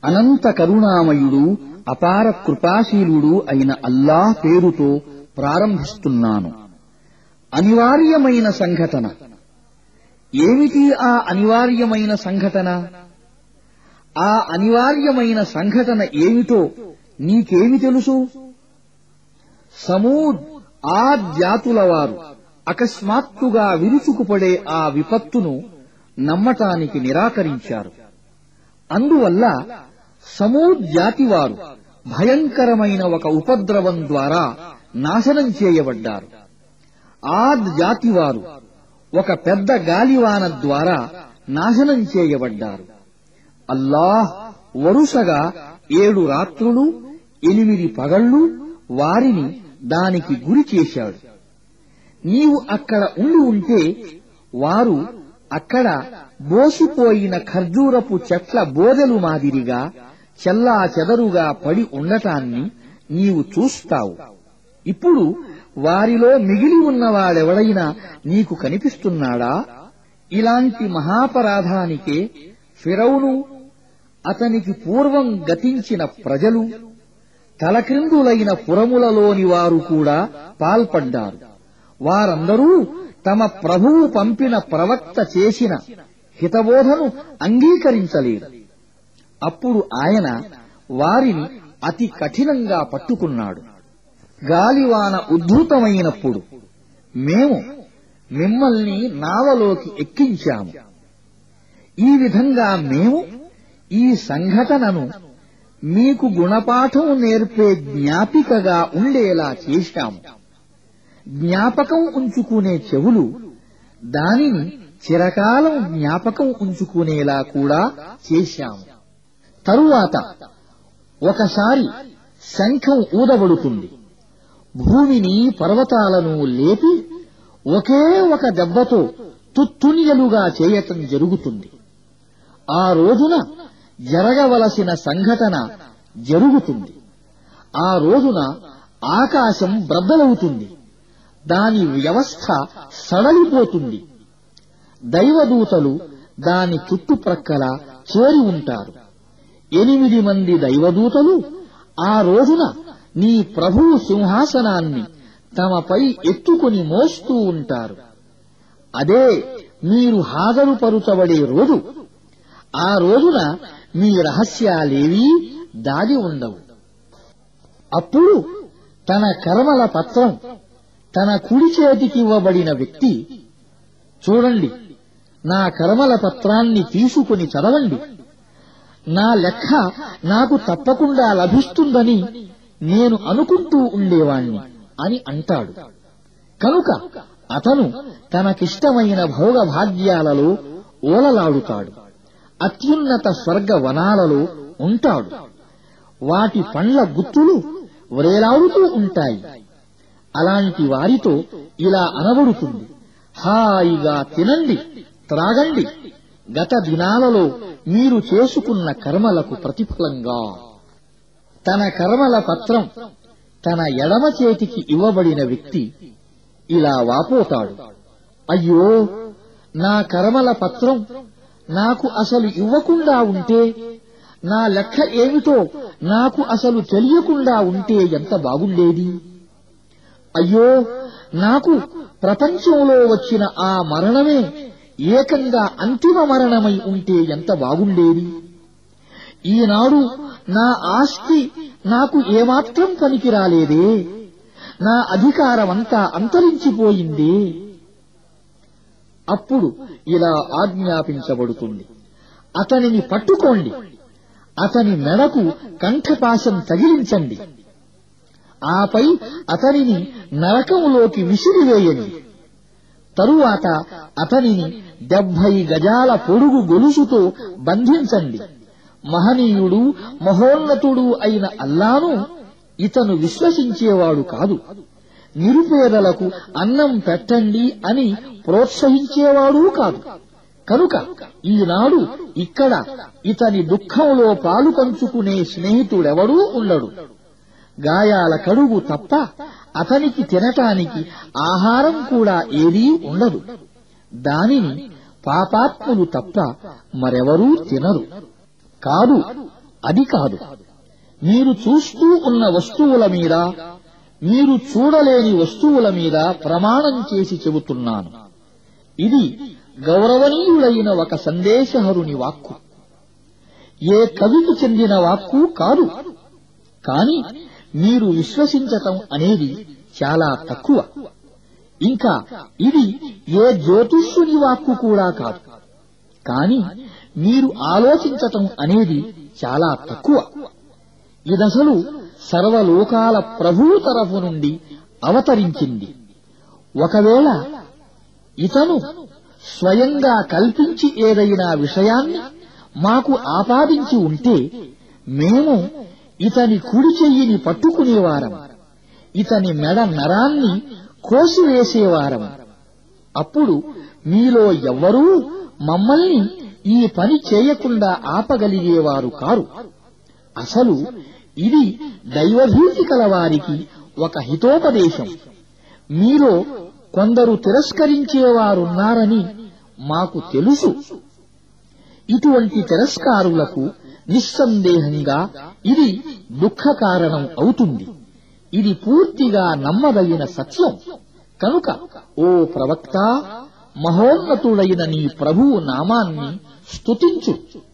అనంత కరుణామయుడు అపార కృపాశీలుడు అయిన అల్లాహ్ పేరుతో ప్రారంభిస్తున్నాను అనివార్యమైన సంఘటన ఏమిటి ఆ అనివార్యమైన సంఘటన ఆ అనివార్యమైన సంఘటన ఏమిటో నీకేమి తెలుసు సమూద్ ఆ జాతుల వారు అకస్మాత్తుగా విరుచుకుపడే ఆ విపత్తును నమ్మటానికి నిరాకరించారు అందువల్ల సమూద్ జాతివారు భయంకరమైన ఒక ఉపద్రవం ద్వారా నాశనం చేయబడ్డారు ఆద్ జాతివారు ఒక పెద్ద గాలివాన ద్వారా నాశనం చేయబడ్డారు అల్లాహ్ వరుసగా ఏడు రాత్రులు ఎనిమిది పగళ్లు వారిని దానికి గురి చేశాడు నీవు అక్కడ ఉండి ఉంటే వారు అక్కడ బోసిపోయిన ఖర్జూరపు చెట్ల బోదెలు మాదిరిగా చెల్లా చెదరుగా పడి ఉండటాన్ని నీవు చూస్తావు ఇప్పుడు వారిలో మిగిలి ఉన్నవాడెవడైనా నీకు కనిపిస్తున్నాడా ఇలాంటి మహాపరాధానికే ఫిరౌను అతనికి పూర్వం గతించిన ప్రజలు తలక్రిందులైన పురములలోని వారు కూడా పాల్పడ్డారు వారందరూ తమ ప్రభువు పంపిన ప్రవక్త చేసిన హితబోధను అంగీకరించలేదు అప్పుడు ఆయన వారిని అతి కఠినంగా పట్టుకున్నాడు గాలివాన ఉద్ధృతమైనప్పుడు మేము మిమ్మల్ని నావలోకి ఎక్కించాము ఈ విధంగా మేము ఈ సంఘటనను మీకు గుణపాఠం నేర్పే జ్ఞాపికగా ఉండేలా చేశాము జ్ఞాపకం ఉంచుకునే చెవులు దానిని చిరకాలం జ్ఞాపకం ఉంచుకునేలా కూడా చేశాము తరువాత ఒకసారి శంఖం ఊదబడుతుంది భూమిని పర్వతాలను లేపి ఒకే ఒక దెబ్బతో తుత్తునియలుగా చేయటం జరుగుతుంది ఆ రోజున జరగవలసిన సంఘటన జరుగుతుంది ఆ రోజున ఆకాశం బ్రద్దలవుతుంది దాని వ్యవస్థ సడలిపోతుంది దైవదూతలు దాని చుట్టుప్రక్కల చేరి ఉంటారు ఎనిమిది మంది దైవదూతలు ఆ రోజున నీ ప్రభువు సింహాసనాన్ని తమపై ఎత్తుకుని మోస్తూ ఉంటారు అదే మీరు హాజరుపరుచబడే రోజు ఆ రోజున మీ రహస్యాలేవీ దాగి ఉండవు అప్పుడు తన కర్మల పత్రం తన కుడి చేతికివ్వబడిన వ్యక్తి చూడండి నా కర్మల పత్రాన్ని తీసుకుని చదవండి నా లెక్క నాకు తప్పకుండా లభిస్తుందని నేను అనుకుంటూ ఉండేవాణ్ణి అని అంటాడు కనుక అతను తనకిష్టమైన భోగభాగ్యాలలో ఓలలాడుతాడు అత్యున్నత స్వర్గ వనాలలో ఉంటాడు వాటి పండ్ల గుత్తులు వ్రేలాడుతూ ఉంటాయి అలాంటి వారితో ఇలా అనబడుతుంది హాయిగా తినండి త్రాగండి గత దినాలలో మీరు చేసుకున్న కర్మలకు ప్రతిఫలంగా తన కర్మల పత్రం తన ఎడమ చేతికి ఇవ్వబడిన వ్యక్తి ఇలా వాపోతాడు అయ్యో నా కర్మల పత్రం నాకు అసలు ఇవ్వకుండా ఉంటే నా లెక్క ఏమిటో నాకు అసలు తెలియకుండా ఉంటే ఎంత బాగుండేది అయ్యో నాకు ప్రపంచంలో వచ్చిన ఆ మరణమే ఏకంగా అంతిమ మరణమై ఉంటే ఎంత బాగుండేది ఈనాడు నా ఆస్తి నాకు ఏమాత్రం పనికిరాలేదే నా అధికారమంతా అంతరించిపోయింది అప్పుడు ఇలా ఆజ్ఞాపించబడుతుంది అతనిని పట్టుకోండి అతని మెడకు కంఠపాశం తగిలించండి ఆపై అతనిని నరకంలోకి విసిరివేయండి తరువాత అతనిని డెబ్భై గజాల పొడుగు గొలుసుతో బంధించండి మహనీయుడు మహోన్నతుడు అయిన అల్లాను ఇతను విశ్వసించేవాడు కాదు నిరుపేదలకు అన్నం పెట్టండి అని ప్రోత్సహించేవాడూ కాదు కనుక ఈనాడు ఇక్కడ ఇతని దుఃఖంలో పాలు పంచుకునే స్నేహితుడెవడూ ఉండడు గాయాల కడుగు తప్ప అతనికి తినటానికి ఆహారం కూడా ఏదీ ఉండదు దానిని పాపాత్ములు తప్ప మరెవరూ తినరు కాదు అది కాదు మీరు చూస్తూ ఉన్న వస్తువుల మీద మీరు చూడలేని వస్తువుల మీద ప్రమాణం చేసి చెబుతున్నాను ఇది గౌరవనీయుడైన ఒక సందేశహరుని వాక్కు ఏ కవికి చెందిన వాక్కు కాదు కాని మీరు విశ్వసించటం అనేది చాలా తక్కువ ఇంకా ఇది ఏ జ్యోతిష్యుని వాక్కు కూడా కాదు కాని మీరు ఆలోచించటం అనేది చాలా తక్కువ ఇదసలు సర్వలోకాల ప్రభువు తరఫు నుండి అవతరించింది ఒకవేళ ఇతను స్వయంగా కల్పించి ఏదైనా విషయాన్ని మాకు ఆపాదించి ఉంటే మేము ఇతని కుడి చెయ్యిని పట్టుకునేవారం ఇతని మెడ నరాన్ని కోసివేసేవారం అప్పుడు మీలో ఎవ్వరూ మమ్మల్ని ఈ పని చేయకుండా ఆపగలిగేవారు కారు అసలు ఇది దైవభీతి కలవారికి ఒక హితోపదేశం మీలో కొందరు తిరస్కరించేవారున్నారని మాకు తెలుసు ఇటువంటి తిరస్కారులకు నిస్సందేహంగా ఇది దుఃఖ కారణం అవుతుంది ఇది పూర్తిగా నమ్మదగిన సత్యం కనుక ఓ ప్రవక్త మహోన్నతుడైన నీ ప్రభువు నామాన్ని స్తుతించు